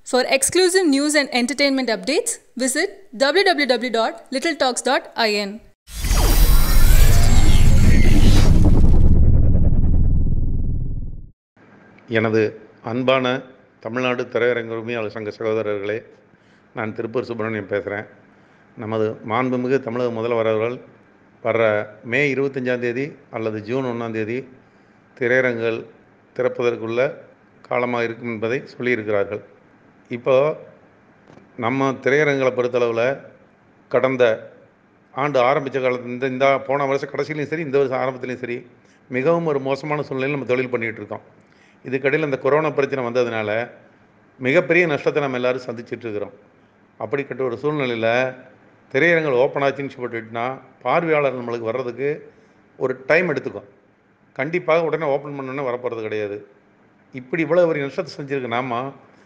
For exclusive news and entertainment updates, visit www.littletalks.in. எனது அன்பான தமிழ்நாடு திரையரங்க உரிமையாளர் சங்க சகோதரர்களே நான் திருப்பூர் சுப்பிரமணியம் பேசுகிறேன் நமது மாண்புமிகு தமிழக முதல்வர் அவர்கள் வர்ற மே இருபத்தஞ்சாம் தேதி அல்லது ஜூன் ஒன்றாம் தேதி திரையரங்குகள் திறப்பதற்குள்ள காலமாக இருக்கும் என்பதை சொல்லியிருக்கிறார்கள் இப்போ நம்ம திரையரங்களை பொறுத்தளவில் கடந்த ஆண்டு ஆரம்பித்த காலத்து இந்த இந்த போன வருஷம் கடைசிலையும் சரி இந்த வருஷம் ஆரம்பத்துலேயும் சரி மிகவும் ஒரு மோசமான சூழ்நிலையில் நம்ம தொழில் பண்ணிகிட்டு இருக்கோம் இதுக்கடையில் இந்த கொரோனா பிரச்சனை வந்ததுனால மிகப்பெரிய நஷ்டத்தை நம்ம எல்லோரும் சந்திச்சிட்டு இருக்கிறோம் அப்படிப்பட்ட ஒரு சூழ்நிலையில் திரையரங்கள் ஓப்பன் ஆச்சுன்னு சொல்லிட்டுனா பார்வையாளர் நம்மளுக்கு வர்றதுக்கு ஒரு டைம் எடுத்துக்கும் கண்டிப்பாக உடனே ஓப்பன் பண்ணோன்னே வரப்போகிறது கிடையாது இப்படி இவ்வளோ ஒரு நஷ்டத்தை செஞ்சுருக்கு நாம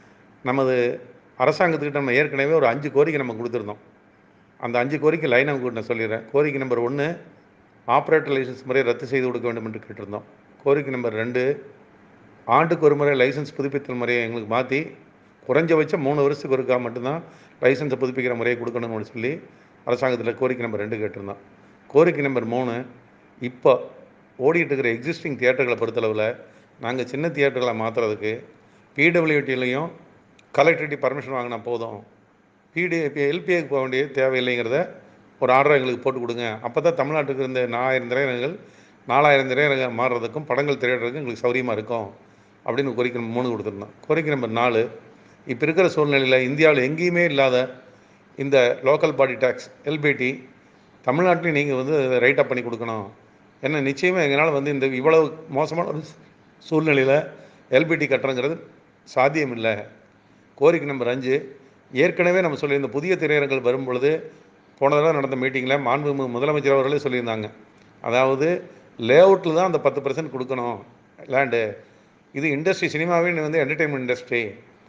நமது அரசாங்கத்துக்கிட்ட நம்ம ஏற்கனவே ஒரு அஞ்சு கோரிக்கை நம்ம கொடுத்துருந்தோம் அந்த அஞ்சு கோரிக்கை லைனை உங்களுக்கு நான் சொல்லிடுறேன் கோரிக்கை நம்பர் ஒன்று ஆப்ரேட்டர் லைசன்ஸ் முறையை ரத்து செய்து கொடுக்க வேண்டும் என்று கேட்டிருந்தோம் கோரிக்கை நம்பர் ரெண்டு ஆண்டுக்கு ஒரு முறை லைசன்ஸ் புதுப்பித்தல் முறையை எங்களுக்கு மாற்றி குறைஞ்சபட்சம் மூணு வருஷத்துக்கு ஒருக்கா மட்டும்தான் லைசன்ஸை புதுப்பிக்கிற முறையை கொடுக்கணும்னு சொல்லி அரசாங்கத்தில் கோரிக்கை நம்பர் ரெண்டு கேட்டிருந்தோம் கோரிக்கை நம்பர் மூணு இப்போ ஓடிட்டு இருக்கிற எக்ஸிஸ்டிங் தியேட்டர்களை பொறுத்தளவில் நாங்கள் சின்ன தியேட்டர்களை மாற்றுறதுக்கு பிடபிள்யூடிலையும் கலெக்டரிட்டி பர்மிஷன் வாங்கினா போதும் பிடி எல்பிஏக்கு போக வேண்டிய தேவையில்லைங்கிறத ஒரு ஆர்டர் எங்களுக்கு போட்டு கொடுங்க அப்போ தான் தமிழ்நாட்டுக்கு இருந்த நாலாயிரம் திரையரங்குகள் நாலாயிரம் திரையரங்கம் மாறுறதுக்கும் படங்கள் திரையிடுறதுக்கும் எங்களுக்கு சௌரியமாக இருக்கும் அப்படின்னு கோரிக்கை மூணு கொடுத்துருந்தோம் கோரிக்கை நம்பர் நாலு இப்போ இருக்கிற சூழ்நிலையில் இந்தியாவில் எங்கேயுமே இல்லாத இந்த லோக்கல் பாடி டேக்ஸ் எல்பிடி தமிழ்நாட்டிலையும் நீங்கள் வந்து ரைட் அப் பண்ணி கொடுக்கணும் ஏன்னா நிச்சயமாக எங்களால் வந்து இந்த இவ்வளவு மோசமான ஒரு சூழ்நிலையில் எல்பிடி கட்டுறங்கிறது சாத்தியம் இல்லை கோரிக்கை நம்பர் அஞ்சு ஏற்கனவே நம்ம சொல்லியிருந்த புதிய திரையரங்கள் வரும் பொழுது போன தடவை நடந்த மீட்டிங்கில் மாண்புமிகு முதலமைச்சர் அவர்களே சொல்லியிருந்தாங்க அதாவது லே அவுட்டில் தான் அந்த பத்து பர்சன்ட் கொடுக்கணும் லேண்டு இது இண்டஸ்ட்ரி சினிமாவே வந்து என்டர்டெயின்மெண்ட் இண்டஸ்ட்ரி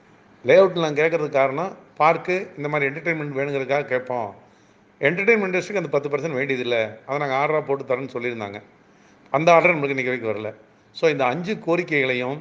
லே அவுட்டில் நாங்கள் கேட்குறதுக்கு காரணம் பார்க்கு இந்த மாதிரி என்டர்டெயின்மெண்ட் வேணுங்கிறதுக்காக கேட்போம் என்டர்டெயின்மெண்ட் இண்டஸ்ட்ரிக்கு அந்த பத்து பர்சன்ட் வேண்டியதில்லை அதை நாங்கள் ஆர்டராக போட்டு தரேன்னு சொல்லியிருந்தாங்க அந்த ஆர்டர் நம்மளுக்கு இன்றைக்கி வரைக்கும் வரல ஸோ இந்த அஞ்சு கோரிக்கைகளையும்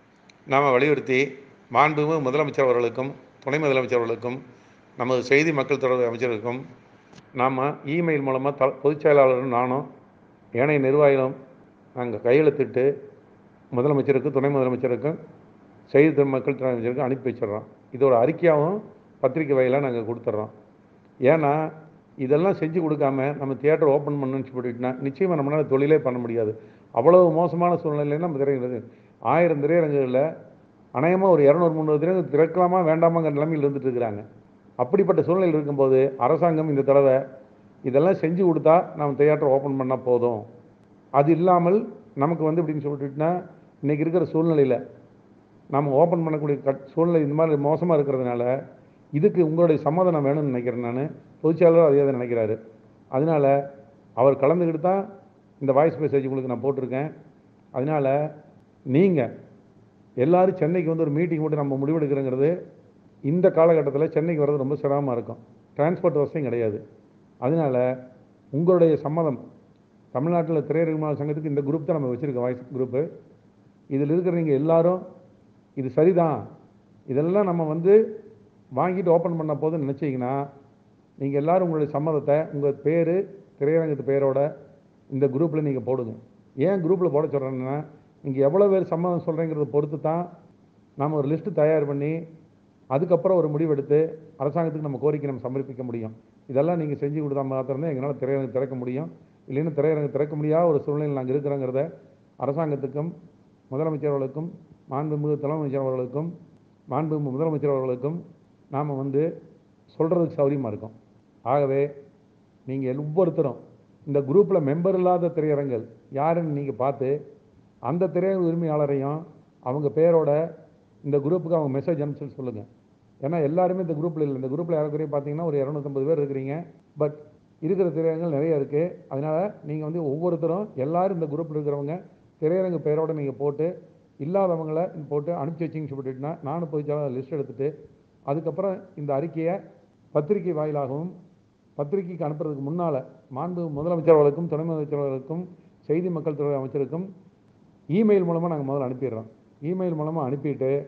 நாம் வலியுறுத்தி மாண்புமிகு முதலமைச்சர் அவர்களுக்கும் துணை முதலமைச்சர் அவர்களுக்கும் நமது செய்தி மக்கள் தொடர்பு அமைச்சருக்கும் நாம் இமெயில் மூலமாக த பொதுச் செயலாளரும் நானும் ஏனைய நிர்வாகிகளும் நாங்கள் கையெழுத்திட்டு முதலமைச்சருக்கும் துணை முதலமைச்சருக்கும் செய்தி மக்கள் துறை அமைச்சருக்கும் அனுப்பி வச்சிடுறோம் இதோட அறிக்கையாகவும் பத்திரிக்கை வகையில் நாங்கள் கொடுத்துட்றோம் ஏன்னா இதெல்லாம் செஞ்சு கொடுக்காம நம்ம தியேட்டர் ஓப்பன் பண்ணணும்னு சொல்லிட்டுனா நிச்சயமாக நம்மளால் தொழிலே பண்ண முடியாது அவ்வளவு மோசமான சூழ்நிலையில் நம்ம திரையரங்கு ஆயிரம் திரையரங்குகளில் அநேகமாக ஒரு இரநூறு முந்நூறு திரையரங்கு திறக்கலாமா வேண்டாமாங்கிற நிலைமையில் இருந்துட்டு இருக்கிறாங்க அப்படிப்பட்ட சூழ்நிலையில் இருக்கும்போது அரசாங்கம் இந்த தடவை இதெல்லாம் செஞ்சு கொடுத்தா நம்ம தியேட்டர் ஓப்பன் பண்ணால் போதும் அது இல்லாமல் நமக்கு வந்து இப்படின்னு சொல்லிட்டுனா இன்றைக்கி இருக்கிற சூழ்நிலையில் நம்ம ஓப்பன் பண்ணக்கூடிய கட் சூழ்நிலை இந்த மாதிரி மோசமாக இருக்கிறதுனால இதுக்கு உங்களுடைய சம்மதம் வேணும்னு நினைக்கிறேன் நான் பொதுச்செயலாளர் அதே தான் நினைக்கிறாரு அதனால் அவர் கலந்துக்கிட்டு தான் இந்த வாய்ஸ் மெசேஜ் உங்களுக்கு நான் போட்டிருக்கேன் அதனால் நீங்கள் எல்லோரும் சென்னைக்கு வந்து ஒரு மீட்டிங் போட்டு நம்ம முடிவெடுக்கிறோங்கிறது இந்த காலகட்டத்தில் சென்னைக்கு வர்றது ரொம்ப சிரமமாக இருக்கும் டிரான்ஸ்போர்ட் வசதியும் கிடையாது அதனால் உங்களுடைய சம்மதம் தமிழ்நாட்டில் திரையரங்கு சங்கத்துக்கு இந்த குரூப் தான் நம்ம வச்சுருக்கோம் வாய்ஸ் குரூப்பு இதில் இருக்கிறவங்க எல்லாரும் இது சரிதான் இதெல்லாம் நம்ம வந்து வாங்கிட்டு ஓப்பன் பண்ண போதும் நினச்சிங்கன்னா நீங்கள் எல்லோரும் உங்களுடைய சம்மதத்தை உங்கள் பேர் திரையரங்கத்து பேரோட இந்த குரூப்பில் நீங்கள் போடுங்க ஏன் குரூப்பில் போட சொல்கிறேன்னா நீங்கள் எவ்வளோ பேர் சம்மதம் சொல்கிறீங்கிறத பொறுத்து தான் நாம் ஒரு லிஸ்ட்டு தயார் பண்ணி அதுக்கப்புறம் ஒரு முடிவெடுத்து அரசாங்கத்துக்கு நம்ம கோரிக்கை நம்ம சமர்ப்பிக்க முடியும் இதெல்லாம் நீங்கள் செஞ்சு கொடுத்தா மாத்திரம்தான் எங்களால் திரையரங்கு திறக்க முடியும் இல்லைன்னா திரையரங்கு திறக்க முடியாத ஒரு சூழ்நிலையில் நாங்கள் இருக்கிறோங்கிறத அரசாங்கத்துக்கும் முதலமைச்சர் அவர்களுக்கும் மாண்புமிகு தலைமைச்சர் அவர்களுக்கும் மாண்புமிகு முதலமைச்சர் அவர்களுக்கும் நாம் வந்து சொல்கிறதுக்கு சௌரியமாக இருக்கும் ஆகவே நீங்கள் ஒவ்வொருத்தரும் இந்த குரூப்பில் மெம்பர் இல்லாத திரையரங்கள் யாருன்னு நீங்கள் பார்த்து அந்த திரையரங்கு உரிமையாளரையும் அவங்க பேரோட இந்த குரூப்புக்கு அவங்க மெசேஜ் அனுப்பிச்சு சொல்லுங்கள் ஏன்னா எல்லாருமே இந்த குரூப்பில் இல்லை இந்த குரூப்பில் யாருக்குறையும் பார்த்தீங்கன்னா ஒரு இரநூத்தம்பது பேர் இருக்கிறீங்க பட் இருக்கிற திரையரங்குகள் நிறைய இருக்குது அதனால் நீங்கள் வந்து ஒவ்வொருத்தரும் எல்லோரும் இந்த குரூப்பில் இருக்கிறவங்க திரையரங்கு பெயரோடு நீங்கள் போட்டு இல்லாதவங்கள போட்டு அனுப்பிச்சி வச்சிங்கன்னு சொல்லிட்டுனா நானும் போய் லிஸ்ட் எடுத்துகிட்டு அதுக்கப்புறம் இந்த அறிக்கையை பத்திரிகை வாயிலாகவும் பத்திரிகைக்கு அனுப்புறதுக்கு முன்னால் மாண்பு முதலமைச்சர் அவர்களுக்கும் துணை முதலமைச்சர் அவர்களுக்கும் செய்தி மக்கள் துறை அமைச்சருக்கும் இமெயில் மூலமாக நாங்கள் முதல்ல அனுப்பிடுறோம் இமெயில் மூலமாக அனுப்பிட்டு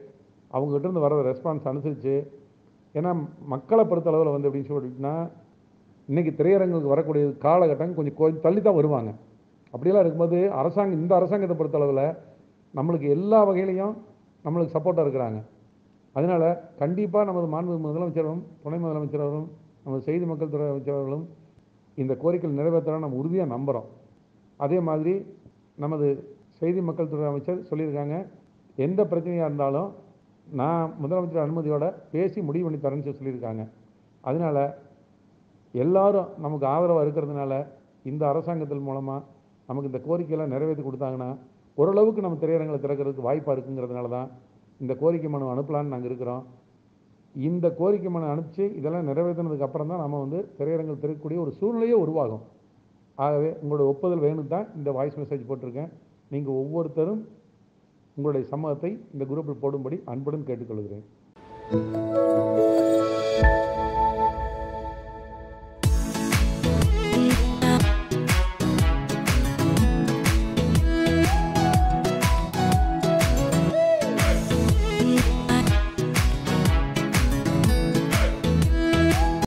அவங்ககிட்ட இருந்து வர ரெஸ்பான்ஸ் அனுசரித்து ஏன்னா மக்களை பொறுத்தளவில் வந்து எப்படின்னு சொல்லிட்டுனா இன்றைக்கி திரையரங்குக்கு வரக்கூடிய காலகட்டம் கொஞ்சம் கொஞ்சம் தள்ளி தான் வருவாங்க அப்படியெல்லாம் இருக்கும்போது அரசாங்கம் இந்த அரசாங்கத்தை பொறுத்தளவில் நம்மளுக்கு எல்லா வகையிலையும் நம்மளுக்கு சப்போர்ட்டாக இருக்கிறாங்க அதனால் கண்டிப்பாக நமது மாண்பு முதலமைச்சரும் துணை முதலமைச்சரும் நமது செய்தி மக்கள் துறை அமைச்சர்களும் இந்த கோரிக்கைகள் நிறைவேற்றலாம் நம்ம உறுதியாக நம்புகிறோம் அதே மாதிரி நமது செய்தி மக்கள் துறை அமைச்சர் சொல்லியிருக்காங்க எந்த பிரச்சனையாக இருந்தாலும் நான் முதலமைச்சர் அனுமதியோட பேசி முடிவு பண்ணி தரேன்னு சொல்லி சொல்லியிருக்காங்க அதனால் எல்லாரும் நமக்கு ஆதரவாக இருக்கிறதுனால இந்த அரசாங்கத்தின் மூலமாக நமக்கு இந்த கோரிக்கையெல்லாம் நிறைவேற்றி கொடுத்தாங்கன்னா ஓரளவுக்கு நம்ம திரையரங்களை திறக்கிறதுக்கு வாய்ப்பாக இருக்குங்கிறதுனால தான் இந்த கோரிக்கை மனு அனுப்பலான்னு நாங்கள் இருக்கிறோம் இந்த கோரிக்கை மனு அனுப்பிச்சு இதெல்லாம் நிறைவேற்றினதுக்கு அப்புறம் தான் நம்ம வந்து திரையரங்கள் திறக்கக்கூடிய ஒரு சூழ்நிலையே உருவாகும் ஆகவே உங்களோட ஒப்புதல் வேணும் தான் இந்த வாய்ஸ் மெசேஜ் போட்டிருக்கேன் நீங்கள் ஒவ்வொருத்தரும் உங்களுடைய சம்மதத்தை இந்த குரூப்பில் போடும்படி அன்புடன் கேட்டுக்கொள்கிறேன்